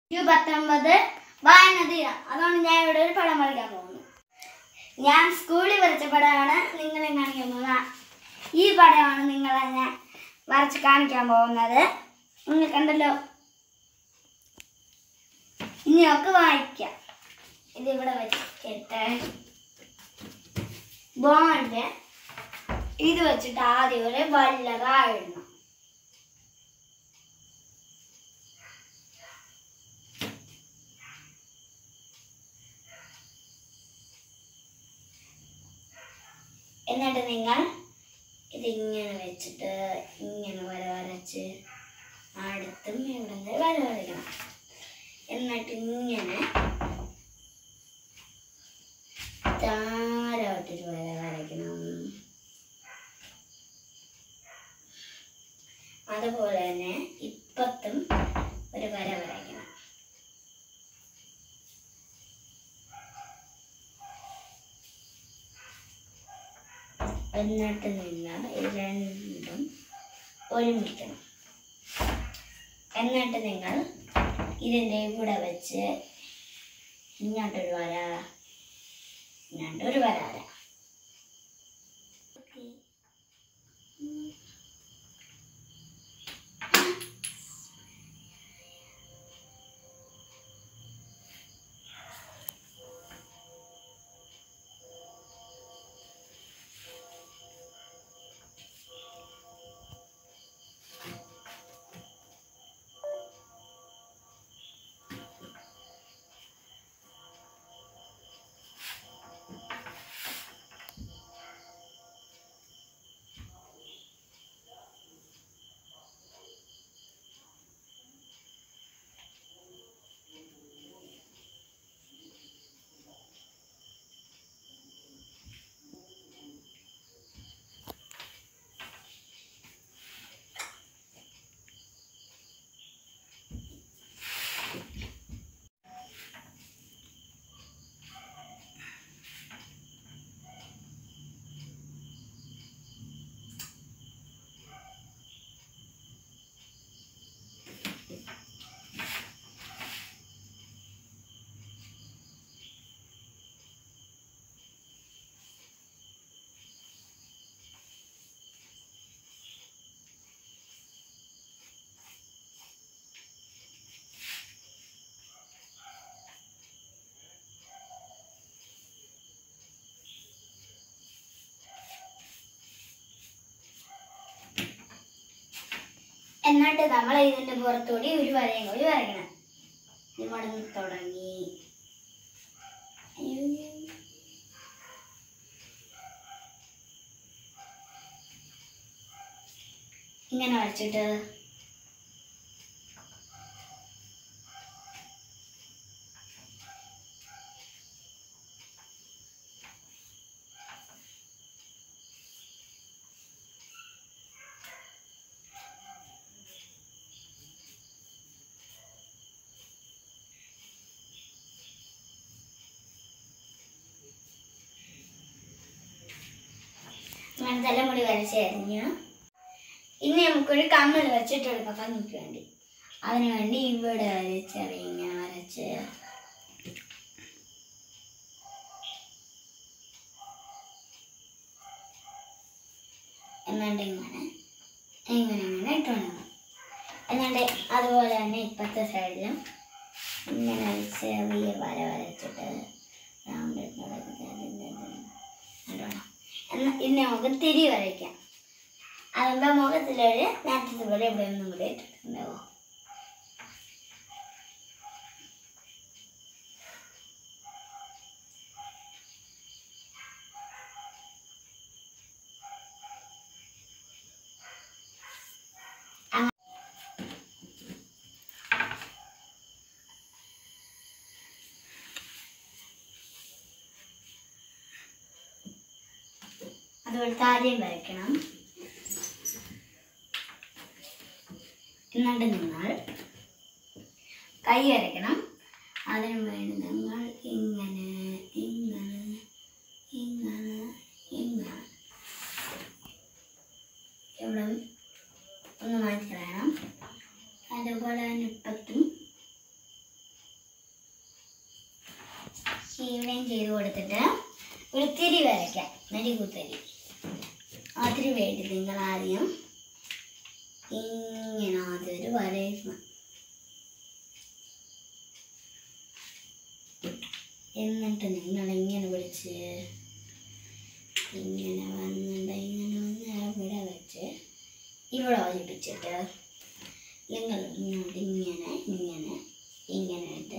ജൂ പത്തൊമ്പത് വായന ദിനം അതുകൊണ്ട് ഞാൻ ഇവിടെ ഒരു പടം വരയ്ക്കാൻ പോകുന്നു ഞാൻ സ്കൂളിൽ വരച്ച പടമാണ് നിങ്ങളെ കാണിക്കാൻ പോകുന്നത് ഈ പടമാണ് നിങ്ങളെ ഞാൻ വരച്ച് കാണിക്കാൻ പോകുന്നത് നിങ്ങൾ കണ്ടല്ലോ ഇനി ഒക്കെ വായിക്കാം ഇത് ഇവിടെ വെച്ചിട്ട് ബോണ്ട് ഇത് വെച്ചിട്ട് ആദ്യം ഒരു വല്ലറ എഴുതണം എന്നിട്ട് നിങ്ങൾ ഇതിങ്ങനെ വെച്ചിട്ട് ഇങ്ങനെ വര വരച്ച് അടുത്തും ഇവിടെ നിന്ന് വര വരയ്ക്കണം എന്നിട്ട് ഇങ്ങനെ താരോട്ടൊരു വര വരയ്ക്കണം അതുപോലെ തന്നെ ഇപ്പത്തും ഒരു വര വരയ്ക്കണം എന്നിട്ട് നിങ്ങൾ ഇത് രണ്ടും ഒരുമിക്കണം എന്നിട്ട് നിങ്ങൾ ഇതിൻ്റെ കൂടെ വെച്ച് ഇങ്ങോട്ടൊരു വര ഇങ്ങോട്ടൊരു വര വര എന്നിട്ട് നമ്മൾ ഇതിന്റെ പുറത്തുകൂടി ഒരു വരയും കൂടി വരയ്ക്കണം ഇവിടെ നിന്ന് തുടങ്ങി അയ്യോ. ഇങ്ങനെ വരച്ചിട്ട് അങ്ങനെ തലമുടി വരച്ച് കഴിഞ്ഞു ഇനി നമുക്കൊരു കമ്മൽ വെച്ചിട്ട് എടുക്കാം ഭംഗിക്ക് വേണ്ടി അതിനു വേണ്ടി ഇവിടെ വരച്ച് ഇങ്ങനെ വരച്ച് എന്നിട്ട് ഇങ്ങനെ ഇങ്ങനെ ഇങ്ങനെ ഇട്ട് കൊടുക്കണം എന്നിട്ട് അതുപോലെ തന്നെ ഇപ്പത്തെ സൈഡിലും ഇങ്ങനെ ഒരു ചെറിയ വര വരച്ചിട്ട് റൗണ്ട് ഇട്ട് കൊടുക്കണം എന്നാ ഇനി നമുക്ക് തിരി വരയ്ക്കാം അതിൻ്റെ മുഖത്തിലൊരു നേരത്തെ പോലെ ഇവിടെ ഒന്നും കൂടി ഇട്ടിട്ടുണ്ടാവും അതുപോലെ താരം വരയ്ക്കണം എന്നിട്ട് നിങ്ങൾ കൈ വരയ്ക്കണം അതിനു വേണ്ടി നിങ്ങൾ ഇങ്ങനെ ഇങ്ങനെ ഇങ്ങനെ ഇങ്ങനെ ഇവിടെ ഒന്ന് മാറ്റി കളയണം അതുപോലെ തന്നെ ഇപ്പത്തും ഇവിടെയും ചെയ്ത് കൊടുത്തിട്ട് ഒരു തിരി വരയ്ക്കാം നരികുത്തരി അതിന് വേണ്ടി നിങ്ങൾ ആദ്യം ഇങ്ങനെ ആദ്യം ഒരു വരയ്ക്കണം എന്നിട്ട് നിങ്ങൾ ഇങ്ങനെ പിടിച്ച് ഇങ്ങനെ വന്നിട്ട് ഇങ്ങനെ വന്ന് ഇവിടെ വെച്ച് ഇവിടെ യോജിപ്പിച്ചിട്ട് നിങ്ങൾ ഇങ്ങോട്ട് ഇങ്ങനെ ഇങ്ങനെ ഇങ്ങനെ ഇട്ട്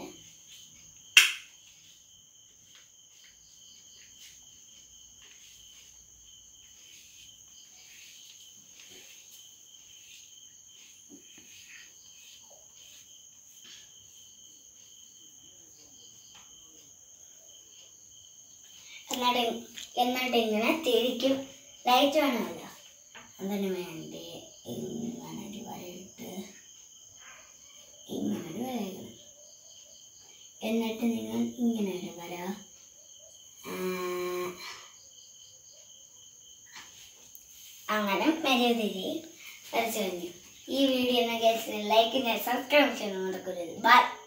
എന്നിട്ട് എന്നിട്ട് ഇങ്ങനെ തിരിക്കും ലൈറ്റ് വേണമല്ലോ അതിന് വേണ്ടി ഇങ്ങനെ ഒരു വരയിട്ട് ഇങ്ങനെ ഒരു വരയ്ക്കണം എന്നിട്ട് നിങ്ങൾ ഇങ്ങനെ ഒരു വര ആ, അങ്ങനെ മെരുതിരി വരച്ചു കഴിഞ്ഞു ഈ വീഡിയോ എന്നെ കേസ് ലൈക്ക് സബ്സ്ക്രൈബ് ചെയ്യണം നടക്കരുത് ബൈ